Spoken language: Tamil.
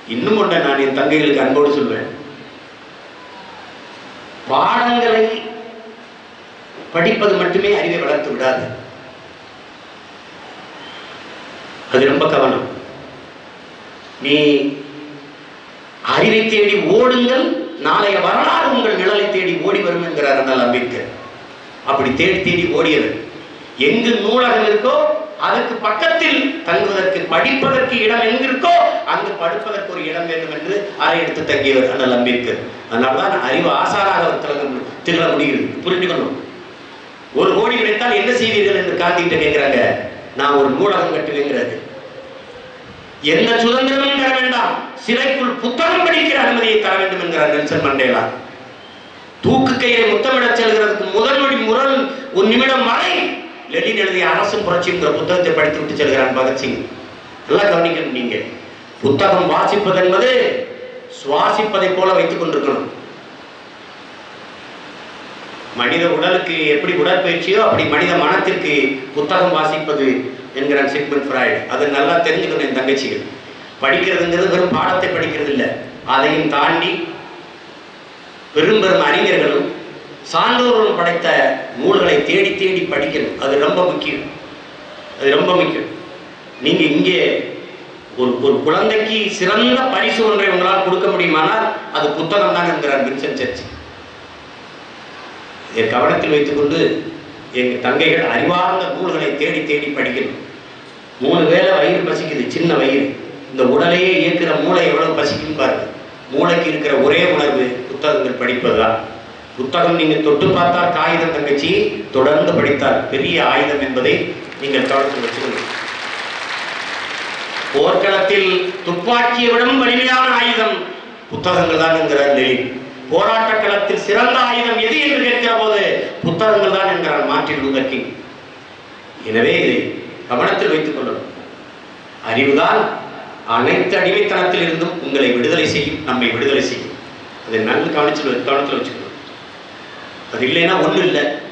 இன்னும் ஒன்றை நான் என் தங்கைகளுக்கு அன்போடு சொல்வேன் பாடங்களை படிப்பது மட்டுமே அறிவை வளர்த்து விடாது அது ரொம்ப கவனம் நீ அறிவை தேடி ஓடுங்கள் நாளைய வரலாறு உங்கள் நிழலை தேடி ஓடி வரும் என்கிறார் அண்ணல் அம்பேத்கர் அப்படி தேடி தேடி ஓடியவர் எங்கு நூலகம் இருக்கோ அதற்கு பக்கத்தில் தங்குவதற்கு படிப்பதற்கு இடம் எங்கு இருக்கோ அங்கு படுப்பதற்கு ஒரு இடம் வேண்டும் என்று அறை எடுத்து தங்கியவர் அண்ணல் அம்பேத்கர் அதனால்தான் அறிவு ஆசாராக அவர் திறக்க மு- திகழ முடிகிறது புரிந்து கொள்ளும் ஒரு கோடி கிடைத்தால் என்ன செய்வீர்கள் என்று காந்திகிட்ட கேட்கிறாங்க நான் ஒரு நூலகம் கட்டுவேங்கிறாரு எந்த சுதந்திரமும் தர வேண்டாம் சிறைக்குள் புத்தகம் படிக்கிற அனுமதியை தர வேண்டும் என்கிறார் நெல்சன் மண்டேலா தூக்கு கையை முத்தமிடச் செல்கிறதுக்கு முதல் நொடி முரண் ஒரு நிமிடம் வரை லெனின் எழுதிய அரசும் புரட்சிங்கிற புத்தகத்தை படித்து விட்டு செல்கிறான் பகத்சிங் நல்லா கவனிக்கணும் நீங்க புத்தகம் வாசிப்பது என்பது சுவாசிப்பதை போல வைத்துக் கொண்டிருக்கணும் மனித உடலுக்கு எப்படி உடற்பயிற்சியோ அப்படி மனித மனத்திற்கு புத்தகம் வாசிப்பது என்கிறான் சிக்மன் ஃப்ராய்டு அது நல்லா தெரிஞ்சுக்கணும் என் தங்கச்சிகள் படிக்கிறதுங்கிறது வெறும் பாடத்தை படிக்கிறது இல்லை அதையும் தாண்டி பெரும் பெரும் அறிஞர்களும் சான்றோர்களும் படைத்த நூல்களை தேடி தேடி படிக்கணும் அது ரொம்ப முக்கியம் அது ரொம்ப முக்கியம் நீங்க இங்கே ஒரு ஒரு குழந்தைக்கு சிறந்த பரிசு ஒன்றை உங்களால் கொடுக்க முடியுமானால் அது புத்தகம் தான் என்கிறார் வின்சென்ட் சர்ச் இதை கவனத்தில் வைத்துக்கொண்டு எங்கள் தங்கைகள் அறிவார்ந்த நூல்களை தேடி தேடி படிக்கணும் மூணு வேளை வயிறு பசிக்குது சின்ன வயிறு இந்த உடலையே இயக்குற மூளை எவ்வளவு பசிக்குன்னு பாருங்க மூளைக்கு இருக்கிற ஒரே உணர்வு புத்தகங்கள் படிப்பதுதான் புத்தகம் நீங்கள் தொட்டு பார்த்தால் காகிதம் தங்கச்சி தொடர்ந்து படித்தால் பெரிய ஆயுதம் என்பதை நீங்கள் கவனத்தில் வச்சுக்கணும் போர்க்களத்தில் துப்பாக்கியை விடவும் வலிமையான ஆயுதம் புத்தகங்கள் தான் என்கிறார் லெனின் போராட்ட களத்தில் சிறந்த ஆயுதம் எது என்று கேட்கிற போது புத்தகங்கள் தான் என்கிறார் மார்ட்டின் லூதர் கிங் எனவே இதை கவனத்தில் வைத்துக் கொள்ளணும் அறிவுதான் அனைத்து அடிமைத்தனத்தில் இருந்தும் உங்களை விடுதலை செய்யும் நம்மை விடுதலை செய்யும் அதை நல்ல கவனிச்சு கவனத்தில் வச்சுக்கணும் அது இல்லைன்னா ஒண்ணும் இல்லை